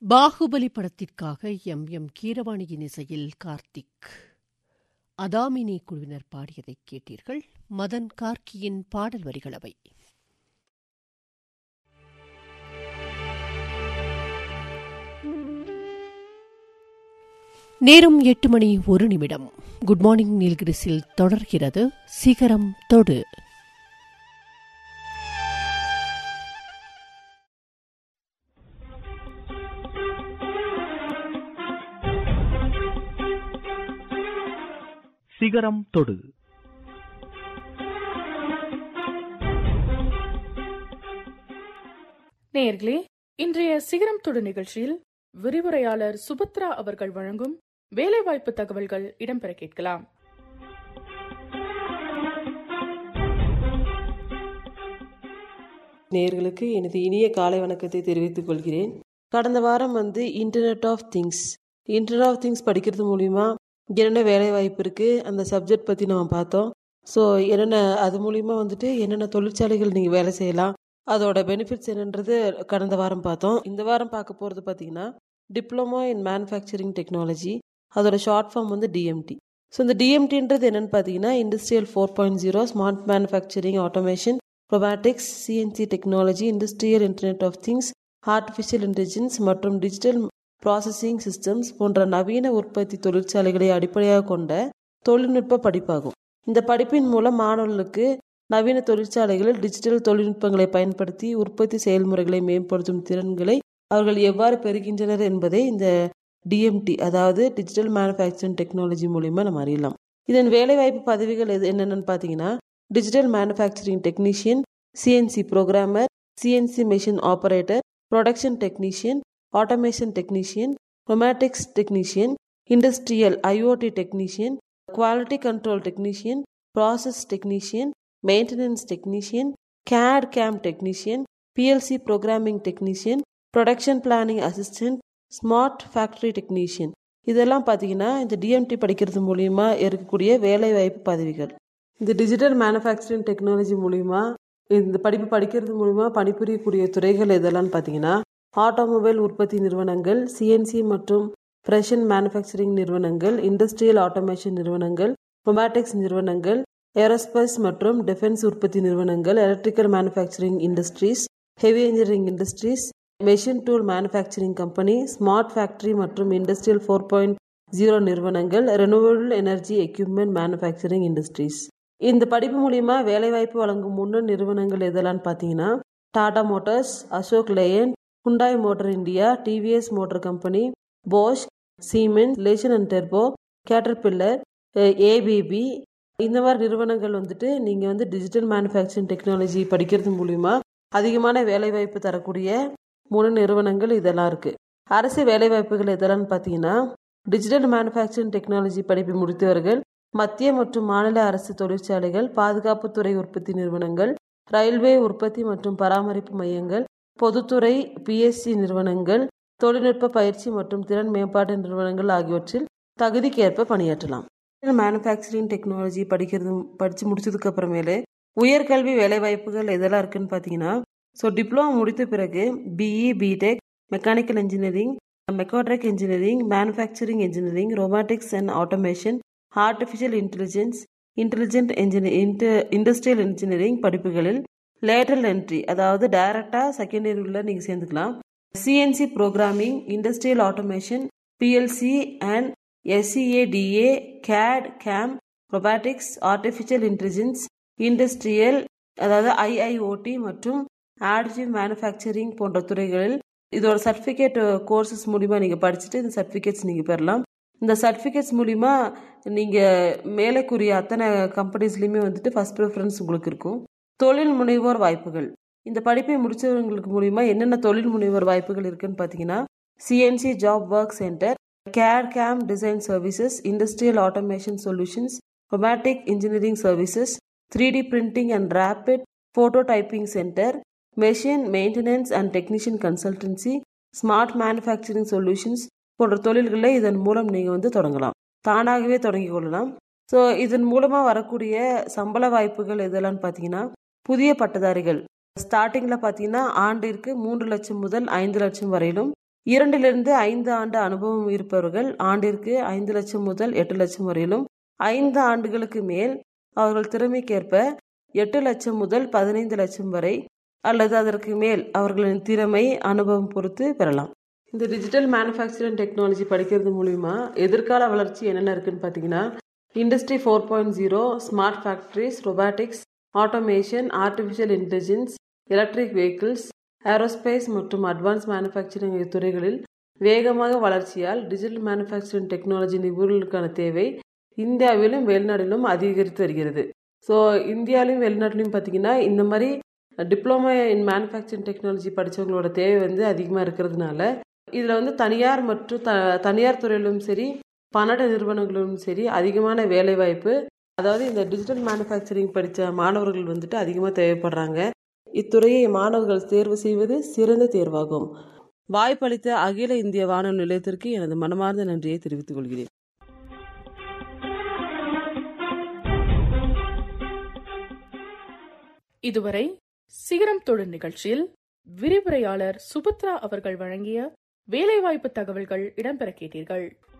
பாகுபலி படத்திற்காக M M கீரவாணியின் இசையில் கார்த்திக் அதாமினி குழுவினர் பாடியதைக் கேட்டீர்கள் மதன் கார்க்கியின் பாடல் வரிகளவை நேரம் எட்டு மணி ஒரு நிமிடம் குட் மார்னிங் நீல்கிரிஸில் தொடர்கிறது சிகரம் தொடு சிகரம் தொடு நேயர்களே இன்றைய சிகரம் தொடு நிகழ்ச்சியில் விரிவுரையாளர் சுபத்ரா அவர்கள் வழங்கும் வேலைவாய்ப்பு தகவல்கள் இடம்பெற கேட்கலாம் நேயர்களுக்கு எனது இனிய காலை வணக்கத்தை தெரிவித்துக் கொள்கிறேன் கடந்த வாரம் வந்து internet of things internet of things படிக்கிறது மூலிமா என்னென்ன வேலை வாய்ப்பு இருக்குது அந்த சப்ஜெக்ட் பற்றி நம்ம பார்த்தோம் ஸோ என்னென்ன அது மூலிமா வந்துட்டு என்னென்ன தொழிற்சாலைகள் நீங்கள் வேலை செய்யலாம் அதோட பெனிஃபிட்ஸ் என்னன்றது கடந்த வாரம் பார்த்தோம் இந்த வாரம் பார்க்க போகிறது பார்த்தீங்கன்னா டிப்ளமோ இன் மேனுஃபேக்சரிங் டெக்னாலஜி அதோட ஷார்ட் ஃபார்ம் வந்து டிஎம்டி ஸோ இந்த டிஎம்டின்றது என்னென்னு பார்த்தீங்கன்னா industrial four point zero smart manufacturing automation robotics CNC technology industrial internet of things artificial intelligence மற்றும் டிஜிட்டல் ப்ராசஸிங் சிஸ்டம்ஸ் போன்ற நவீன உற்பத்தி தொழிற்சாலைகளை அடிப்படையாக கொண்ட தொழில்நுட்ப படிப்பாகும் இந்த படிப்பின் மூலம் மாணவர்களுக்கு நவீன தொழிற்சாலைகளில் டிஜிட்டல் தொழில்நுட்பங்களை பயன்படுத்தி உற்பத்தி செயல்முறைகளை மேம்படுத்தும் திறன்களை அவர்கள் எவ்வாறு பெறுகின்றனர் என்பதை இந்த டிஎம்டி அதாவது டிஜிட்டல் மேனுஃபேக்சரிங் டெக்னாலஜி மூலிமா நம்ம அறியலாம் இதன் வேலைவாய்ப்பு பதவிகள் எது என்னென்னு பார்த்தீங்கன்னா digital manufacturing technician CNC programmer CNC machine operator production technician automation technician robotics technician industrial IoT technician quality control technician process technician maintenance technician CAD CAM technician PLC programming technician production planning assistant smart factory technician இதெல்லாம் பார்த்தீங்கன்னா இந்த TMT படிக்கிறது மூலிமா இருக்கக்கூடிய வேலைவாய்ப்பு பதவிகள் இந்த digital manufacturing technology மூலிமா இந்த படிப்பு படிக்கிறது மூலிமா பணிபுரியக்கூடிய துறைகள் எதெல்லாம் பார்த்தீங்கன்னா ஆட்டோமொபைல் உற்பத்தி நிறுவனங்கள் சிஎன்சி மற்றும் ஃப்ரெஷன் மேனுஃபேக்சரிங் நிறுவனங்கள் இண்டஸ்ட்ரியல் ஆட்டோமேஷன் நிறுவனங்கள் ரொபாட்டிக்ஸ் நிறுவனங்கள் ஏரோஸ்பேஸ் மற்றும் டிஃபென்ஸ் உற்பத்தி நிறுவனங்கள் electrical manufacturing industries heavy engineering industries machine tool manufacturing company smart factory மற்றும் இண்டஸ்ட்ரியல் ஃபோர் பாயிண்ட் ஜீரோ நிறுவனங்கள் renewable energy equipment manufacturing industries இந்த படிப்பு மூலிமா வேலைவாய்ப்பு வழங்கும் முன்னணி நிறுவனங்கள் எதெல்லாம் பார்த்தீங்கன்னா Tata Motors Ashok Leyland Hyundai Motor India TVS Motor Company Bosch Siemens Larsen and டெர்போ கேட்டர்பில்லர் ஏபிபி இந்த மாதிரி நிறுவனங்கள் வந்துட்டு நீங்கள் வந்து டிஜிட்டல் மேனுஃபேக்சரிங் டெக்னாலஜி படிக்கிறது மூலிமா அதிகமான வேலைவாய்ப்பு தரக்கூடிய மூணு நிறுவனங்கள் இதெல்லாம் இருக்குது அரசு வேலைவாய்ப்புகள் எதெல்லாம் பார்த்தீங்கன்னா டிஜிட்டல் மேனுஃபேக்சரிங் டெக்னாலஜி படிப்பை முடித்தவர்கள் மத்திய மற்றும் மாநில அரசு தொழிற்சாலைகள் பாதுகாப்புத்துறை உற்பத்தி நிறுவனங்கள் ரயில்வே உற்பத்தி மற்றும் பராமரிப்பு மையங்கள் பொதுத்துறை பிஎஸ்சி நிறுவனங்கள் தொழில்நுட்ப பயிற்சி மற்றும் திறன் மேம்பாட்டு நிறுவனங்கள் ஆகியவற்றில் தகுதிக்கேற்ப பணியாற்றலாம் மேனுஃபேக்சரிங் டெக்னாலஜி படிக்கிறது படித்து முடிச்சதுக்கு அப்புறமேலே உயர்கல்வி வேலைவாய்ப்புகள் எதெல்லாம் இருக்குன்னு பார்த்தீங்கன்னா ஸோ டிப்ளமோ முடித்த பிறகு BE BTech mechanical engineering mechatronic engineering manufacturing engineering robotics and automation artificial intelligence intelligent engineer industrial engineering படிப்புகளில் லேட்டரல் என்ட்ரி அதாவது டைரக்டாக செகண்ட் இயரில் நீங்கள் சேர்ந்துக்கலாம் CNC programming industrial automation PLC and SCADA CAD CAM robotics artificial intelligence industrial அதாவது IIoT மற்றும் additive manufacturing போன்ற துறைகளில் இதோட சர்டிஃபிகேட் கோர்சஸ் மூலிமா நீங்கள் படிச்சுட்டு இந்த சர்டிஃபிகேட்ஸ் நீங்கள் பெறலாம் இந்த சர்டிஃபிகேட்ஸ் மூலிமா நீங்கள் மேலேக்குரிய அத்தனை கம்பெனிஸ்லையுமே வந்துட்டு ஃபஸ்ட் ப்ரிஃபரன்ஸ் உங்களுக்கு இருக்கும் தொழில் முனைவோர் வாய்ப்புகள் இந்த படிப்பை முடிச்சவங்களுக்கு மூலிமா என்னென்ன தொழில் முனைவோர் வாய்ப்புகள் இருக்குன்னு பார்த்தீங்கன்னா சிஎன்சி ஜாப் ஒர்க் சென்டர் கேர் CAM design services industrial automation solutions robotic engineering services three D printing and rapid prototyping centre machine maintenance and technician consultancy smart manufacturing solutions போன்ற தொழில்களை இதன் மூலம் நீங்கள் வந்து தொடங்கலாம் தானாகவே தொடங்கி கொள்ளலாம் ஸோ இதன் மூலமாக வரக்கூடிய சம்பள வாய்ப்புகள் எதெல்லாம் பார்த்தீங்கன்னா புதிய பட்டதாரிகள் ஸ்டார்டிங்கில் பார்த்தீங்கன்னா ஆண்டிற்கு மூன்று லட்சம் முதல் ஐந்து லட்சம் வரையிலும் இரண்டிலிருந்து ஐந்து ஆண்டு அனுபவம் இருப்பவர்கள் ஆண்டிற்கு ஐந்து லட்சம் முதல் எட்டு லட்சம் வரையிலும் ஐந்து ஆண்டுகளுக்கு மேல் அவர்கள் திறமைக்கேற்ப எட்டு லட்சம் முதல் பதினைந்து லட்சம் வரை அல்லது அதற்கு மேல் அவர்களின் திறமை அனுபவம் பொறுத்து பெறலாம் இந்த டிஜிட்டல் மேனுஃபேக்சரிங் டெக்னாலஜி படிக்கிறது மூலிமா எதிர்கால வளர்ச்சி என்னென்ன இருக்குன்னு பார்த்தீங்கன்னா industry four point zero smart factories robotics automation artificial intelligence electric vehicles aerospace மற்றும் அட்வான்ஸ் மேனுஃபேக்சரிங் துறைகளில் வேகமாக வளர்ச்சியால் டிஜிட்டல் மேனுஃபேக்சரிங் டெக்னாலஜி நிபுணர்களுக்கான தேவை இந்தியாவிலும் வெளிநாட்டிலும் அதிகரித்து வருகிறது ஸோ இந்தியாவிலும் வெளிநாட்டிலும் பார்த்தீங்கன்னா இந்த மாதிரி டிப்ளமோ இன் மேனுஃபேக்சரிங் டெக்னாலஜி படித்தவங்களோட தேவை வந்து அதிகமாக இருக்கிறதுனால இதில் வந்து தனியார் மற்றும் த தனியார் துறையிலும் சரி பன்னட நிறுவனங்களிலும் சரி அதிகமான வேலைவாய்ப்பு அதாவது இந்த டிஜிட்டல் மேனுஃபேக்சரிங் படித்த மாணவர்கள் வந்துட்டு அதிகமாக தேவைப்படுறாங்க இத்துறையை மாணவர்கள் தேர்வு செய்வது சிறந்த தேர்வாகும் வாய்ப்பளித்த அகில இந்திய வானொலி நிலையத்திற்கு எனது மனமார்ந்த நன்றியை தெரிவித்துக் கொள்கிறேன் இதுவரை சிகரம் தொழில் நிகழ்ச்சியில் விரிவுரையாளர் சுபத்ரா அவர்கள் வழங்கிய வேலைவாய்ப்பு தகவல்கள் இடம்பெற கேட்டீர்கள்